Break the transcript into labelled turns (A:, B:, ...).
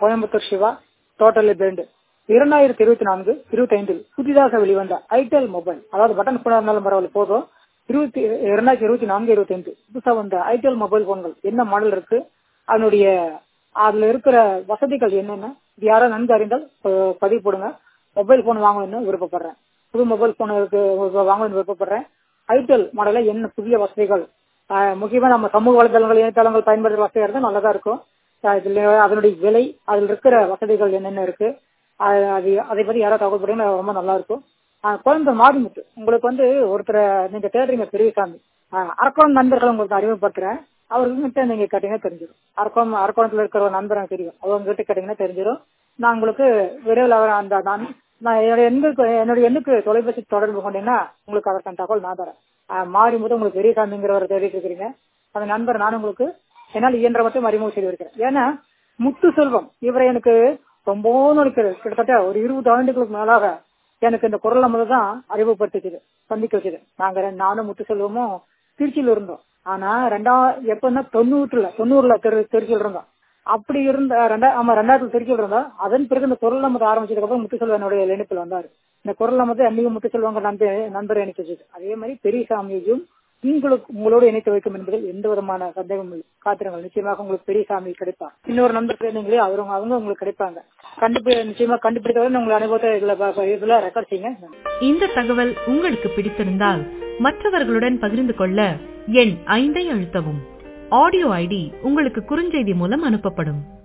A: Coimbatore Siva totally blind இரண்டாயிரத்தி இருபத்தி நான்கு இருபத்தி ஐந்தில் புதிதாக வெளிவந்த ஐடெல் மொபைல் அதாவது பட்டன் போனா இருந்தாலும் பரவாயில்ல போதும் இருபத்தி இரண்டாயிரத்தி இருபத்தி நான்கு இருபத்தி ஐந்து புதுசாக வந்த ஐடெல் மொபைல் போன்கள் என்ன மாடல் இருக்கு அதனுடைய அதுல இருக்கிற வசதிகள் என்னென்ன இது யாரோ நன்கு அறிந்தால் ப- பதிவு போடுங்க மொபைல் போன் வாங்கணும்னு விருப்பப்படுறேன் புது மொபைல் போன் இருக்கு வாங்கணும்னு விருப்பப்படுறேன் ஐடெல் மாடல்ல என்ன புதிய வசதிகள் ஆஹ் முக்கியமா நம்ம சமூக வலைதளங்கள் இணையதளங்கள் பயன்படுத்துற வசதியா இருந்தா நல்லதா இருக்கும் ஆஹ் இதுல அதனுடைய விலை அதில் இருக்கிற வசதிகள் என்னென்ன இருக்கு ஆஹ் அது அதை பத்தி யாராவது தகவல் போட்டீங்கன்னா ரொம்ப நல்லா இருக்கும் ஆஹ் கோயம்புத்தூர் மாரிமுத்து உங்களுக்கு வந்து ஒருத்தரை நீங்க தேடுறீங்க பெரியசாமி ஆஹ் அரக்கோணம் நண்பர்கள் உங்களுக்கு அறிமுகப்படுத்துறேன் அவர்கிட்ட நீங்க கேட்டீங்கன்னா தெரிஞ்சிடும் அரக்கோணம் அரக்கோணத்துல இருக்கிற ஒரு நண்பர் எனக்கு தெரியும் அவங்க கிட்ட கேட்டீங்கன்னா தெரிஞ்சிடும் நான் உங்களுக்கு விரைவில் அவர் அந்த நான் நான் என்னுடைய எண்ணுக்கு என்னுடைய எண்ணுக்கு தொலைபேசி தொடர்பு கொண்டீங்கன்னா உங்களுக்கு அதற்கான தகவல் நான் தரேன் ஆஹ் மாரிமுத்து உங்களுக்கு பெரியசாமிங்கிறவரை தேடிட்டு இருக்கிறீங்க அந்த நண்பர் நான் உங்களுக்கு என்னால் இயன்ற மட்டும் அறிமுகம் செய்து இருக்கிறேன் ஏன்னா முத்து செல்வம் இவரை எனக்கு ரொம்ப நினைக்கிறது கிட்டத்தட்ட ஒரு இருபது ஆண்டுகளுக்கு மேலாக எனக்கு இந்த குரல் நம்ம தான் அறிமுகப்படுத்திச்சது சந்திக்க வச்சது நாங்க ரெண்டு- நானும் முத்து செல்வமும் திருச்சியில இருந்தோம் ஆனா ரெண்டா எப்பன்னா தொண்ணூற்றுல தொண்ணூறுல திரு திருச்சியில் இருந்தோம் அப்படி இருந்த ரெண்டா ஆமா ரெண்டாயிரத்துல திருச்சியில் இருந்தோம் அதன் பிறகு இந்த குரல் நம்ம ஆரம்பிச்சதுக்கு அப்புறம் முத்துசெல்வம் என்னுடைய இணைப்பில் வந்தாரு இந்த குரல் நம்ம அன்னைக்கு முத்துசெல்வங்க நண்பர் நண்பர் இணைத்து வச்சது அதே மாதிரி பெரியசாமியையும் உங்களுக்கு உங்களோடு இணைத்து வைக்கும் என்பதில் எந்த விதமான சந்தேகமும் இல்லை காத்திரங்கள் நிச்சயமாக உங்களுக்கு பெரியசாமி கிடைப்பார் இன்னொரு நண்பர் சேர்ந்தீங்களே அவங்க அவங்க உங்களுக்கு கிடைப்பாங்க கண்டுபி நிச்சயமா கண்டுபிடித்தவரை உங்களை அனுபவத்தை இதுல ப- ப- இதுல ரெக்கார்ட் செய்யுங்க
B: இந்த தகவல் உங்களுக்கு பிடித்திருந்தால் மற்றவர்களுடன் பகிர்ந்து கொள்ள எண் ஐந்தை அழுத்தவும் ஆடியோ ஐடி உங்களுக்கு குறுஞ்செய்தி மூலம் அனுப்பப்படும்